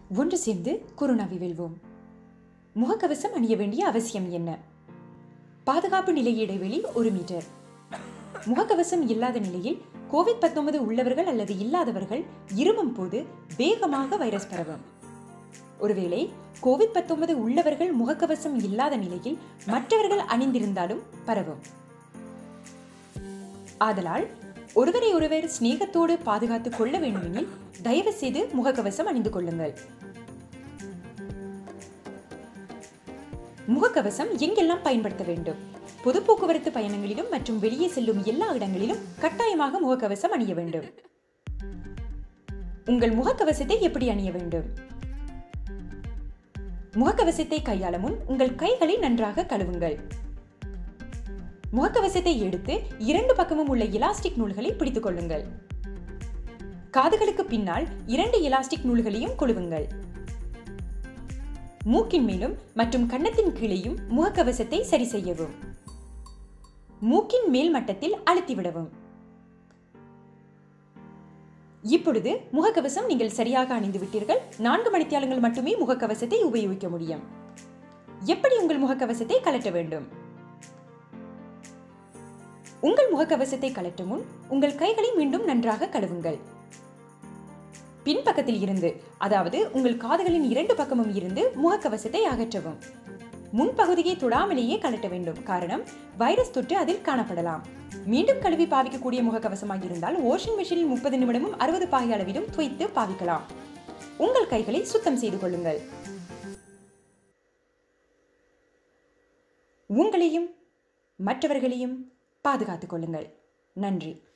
ஒன்று சேர்ந்து கொரோனாவை வெல்வோம் முகக்கவசம் அணிய வேண்டிய அவசியம் என்ன பாதுகாப்பு நிலை இடைவெளி ஒரு மீட்டர் முகக்கவசம் இல்லாத நிலையில் கோவிட் 19 உள்ளவர்கள் அல்லது இல்லாதவர்கள் இருமும் போது வேகமாக வைரஸ் பரவும் ஒருவேளை கோவிட் 19 உள்ளவர்கள் முகக்கவசம் இல்லாத நிலையில் மற்றவர்கள் அணிந்திருந்தாலும் பரவும் ஆதலால் ஒருவரை ஒருவர் சிநேகத்தோடு பாதுகாத்துக் கொள்ள வேண்டுமெனில் தயவு செய்து முகக்கவசம் அணிந்து கொள்ளுங்கள் முகக்கவசம் எங்கெல்லாம் பயன்படுத்த வேண்டும் பொது போக்குவரத்து பயணங்களிலும் மற்றும் வெளியே செல்லும் எல்லா இடங்களிலும் கட்டாயமாக முகக்கவசம் அணிய வேண்டும் உங்கள் முகக்கவசத்தை எப்படி அணிய வேண்டும் முகக்கவசத்தை கையாள முன் உங்கள் கைகளை நன்றாக கழுவுங்கள் முகக்கவசத்தை எடுத்து இரண்டு பக்கமும் உள்ள எலாஸ்டிக் நூல்களை பிடித்துக் கொள்ளுங்கள் காதுகளுக்கு பின்னால் இரண்டு எலாஸ்டிக் நூல்களையும் கொழுவுங்கள் மூக்கின் மேலும் மற்றும் கன்னத்தின் கீழேயும் முகக்கவசத்தை சரி செய்யவும் மூக்கின் மேல் மட்டத்தில் அழுத்திவிடவும் இப்பொழுது முகக்கவசம் நீங்கள் சரியாக அணிந்து விட்டீர்கள் நான்கு மணித்தியாலங்கள் மட்டுமே முகக்கவசத்தை உபயோகிக்க முடியும் எப்படி உங்கள் முகக்கவசத்தை கலட்ட வேண்டும் உங்கள் முகக்கவசத்தை கலட்டும் முன் உங்கள் கைகளை மீண்டும் நன்றாக கழுவுங்கள் பின்பக்கத்தில் இருந்து அதாவது உங்கள் காதுகளின் இரண்டு பக்கமும் இருந்து முகக்கவசத்தை அகற்றவும் முன்பகுதியை தொடாமலேயே கலட்ட வேண்டும் காரணம் வைரஸ் தொற்று அதில் காணப்படலாம் மீண்டும் கழுவி பாவிக்கக்கூடிய முகக்கவசமாக இருந்தால் வாஷிங் மிஷினில் முப்பது நிமிடமும் அறுபது பாகை அளவிலும் துவைத்து பாவிக்கலாம் உங்கள் கைகளை சுத்தம் செய்து கொள்ளுங்கள் உங்களையும் மற்றவர்களையும் பாதுகாத்துக் கொள்ளுங்கள் நன்றி